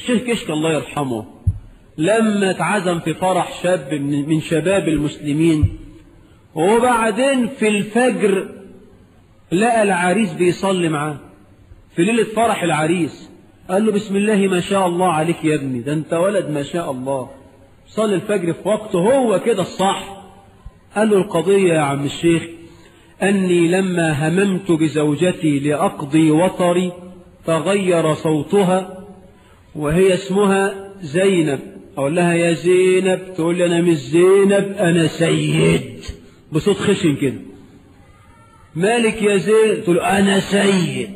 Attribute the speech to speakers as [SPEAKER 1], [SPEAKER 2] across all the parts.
[SPEAKER 1] الشيخ كشك الله يرحمه لما اتعزم في فرح شاب من من شباب المسلمين وبعدين في الفجر لقى العريس بيصلي معاه في ليلة فرح العريس قال له بسم الله ما شاء الله عليك يا ابني ده انت ولد ما شاء الله صلي الفجر في وقته هو كده الصح قال له القضية يا عم الشيخ أني لما هممت بزوجتي لأقضي وطري تغير صوتها وهي اسمها زينب أقول لها يا زينب تقول لي أنا مش زينب أنا سيد بصوت خشن كده مالك يا زينب تقول له أنا سيد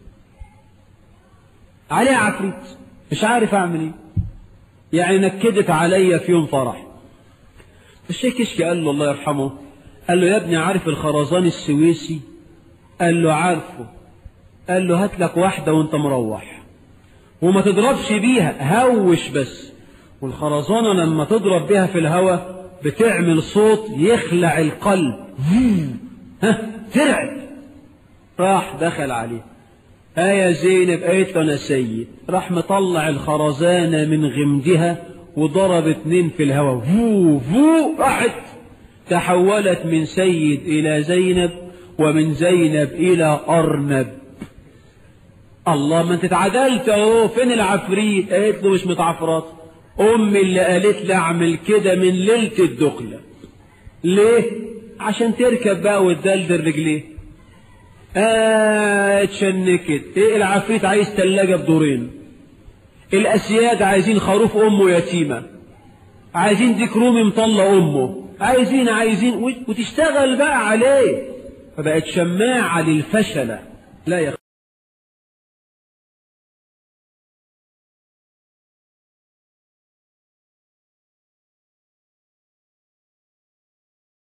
[SPEAKER 1] عليه عفريت مش عارف أعمل إيه يعني نكدت عليا في يوم فرح الشيخ كشكي قال له الله يرحمه قال له يا ابني عارف الخرزان السويسي قال له عارفه قال له هات لك واحدة وانت مروح وما تضربش بيها هوش بس والخرزانة لما تضرب بيها في الهواء بتعمل صوت يخلع القلب ها ترعب راح دخل عليه ها يا زينب قالت له انا سيد راح مطلع الخرزانة من غمدها وضرب اتنين في الهواء فو فو راحت تحولت من سيد إلى زينب ومن زينب إلى أرنب الله ما انت اتعدلت اهو فين العفريت قالت له مش متعفرات امي اللي قالت لي اعمل كده من ليله الدخله ليه عشان تركب بقى وتدلدل رجليه آه اتشنكت ايه العفريت عايز تلاجة بدورين الاسياد عايزين خروف امه يتيمة عايزين ديك رومي مطلع امه عايزين عايزين وتشتغل بقى عليه فبقت شماعة للفشلة لا يا